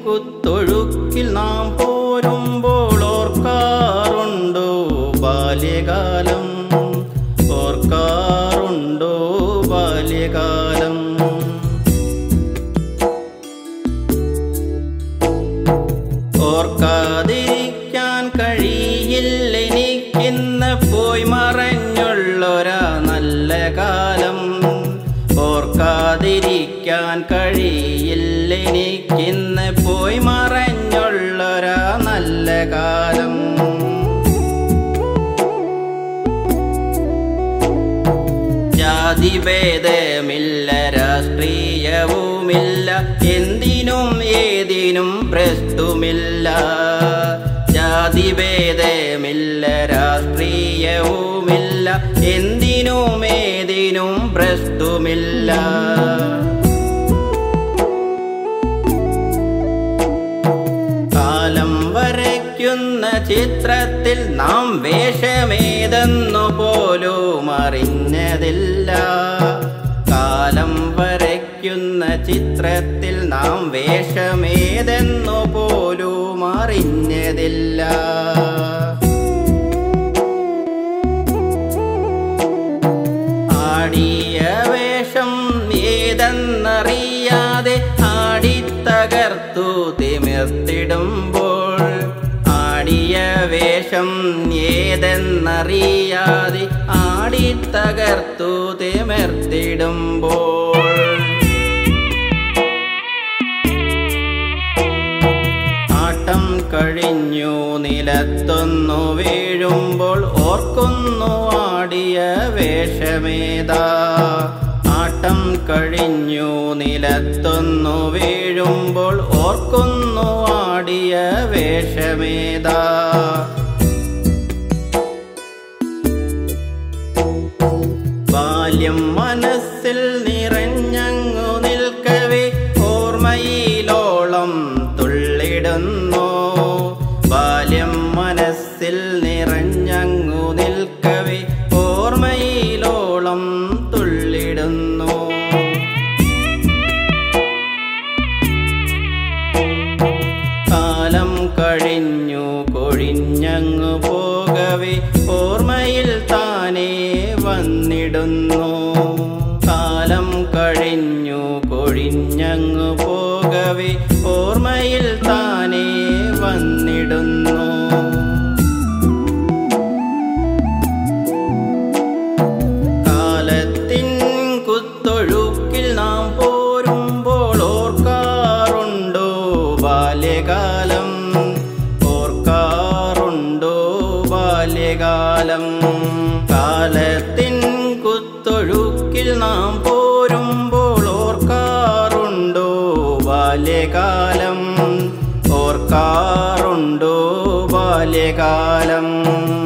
കുത്തൊഴുക്കിൽ നാം പോരുമ്പോൾ ഓർക്കാറുണ്ടോ ബാല്യകാലം ഓർക്കാറുണ്ടോ ബാല്യകാലം ഓർക്കാതിരിക്കാൻ കഴിയില്ല എനിക്കിന്ന് പോയി മറഞ്ഞുള്ളൊരാ നല്ല കാലം ഓർക്കാതിരിക്കാൻ കഴിയില്ല എനിക്കിന്ന് പോയി മറഞ്ഞുള്ളൊരാ നല്ല കാലം ജാതിഭേദമില്ല രാഷ്ട്രീയവുമില്ല എന്തിനും ഏതിനും ഭ്രഷ്ടുമില്ല ജാതിഭേദമില്ല രാഷ്ട്രീയവുമില്ല എന്തിനും ഏതിനും ഭ്രഷ്ടുമില്ല കാലം വരയ്ക്കുന്ന ചിത്രത്തിൽ നാം വേഷമേതെന്നു പോലും അറിഞ്ഞതില്ല കാലം വരയ്ക്കുന്ന ചിത്രത്തിൽ നാം വേഷമേതെന്നു പോലും അറിഞ്ഞതില്ല ആടിയ വേഷം ഏതെന്നറിയാതെ ആടിത്തകർത്തു തിമിർത്തിടുമ്പോൾ ആടിയ വേഷം ഏതെന്നറിയാതെ ആടിത്തകർത്തു തിമിർത്തിടുമ്പോൾ ആട്ടം കഴിഞ്ഞു നിലത്തൊന്നു വീഴുമ്പോൾ ഓർക്കുന്നു ആടിയ വേഷമേതാ ആട്ടം കഴിഞ്ഞു നിലത്തൊന്നു വീഴുമ്പോൾ ഓർക്കുന്നു ആടിയ വേഷമേതാ ബാല്യം മനസ്സിൽ നിറഞ്ഞങ്ങു നിൽക്കവേ ഓർമ്മയിലോളം തുള്ളിടുന്നു ബാല്യം മനസ്സിൽ നിറഞ്ഞങ്ങു നിൽക്കവേ ഓർമ്മയിലോളം തുള്ളിടുന്നു കാലം കഴിഞ്ഞു കൊഴിഞ്ഞങ്ങു പോകവേ ഓർമ്മയിൽ താനേ വന്നിടുന്നു കാലം കഴിഞ്ഞു കൊഴിഞ്ഞങ്ങു പോകവേ ഓർമ്മയിൽ താനേ വന്നിടുന്നു കാലത്തിൻ കുത്തൊഴുക്കിൽ നാം പോരുമ്പോൾ ഓർക്കാറുണ്ടോ ബാല്യകാലം ഓർക്കാറുണ്ടോ ബാല്യകാലം കാലത്തിൻ കുത്തൊഴുക്കിൽ നാം പോരുമ്പോൾ ഓർക്കാറുണ്ടോ ബാല്യകാലം ഓർക്കാറുണ്ടോ ബാല്യകാലം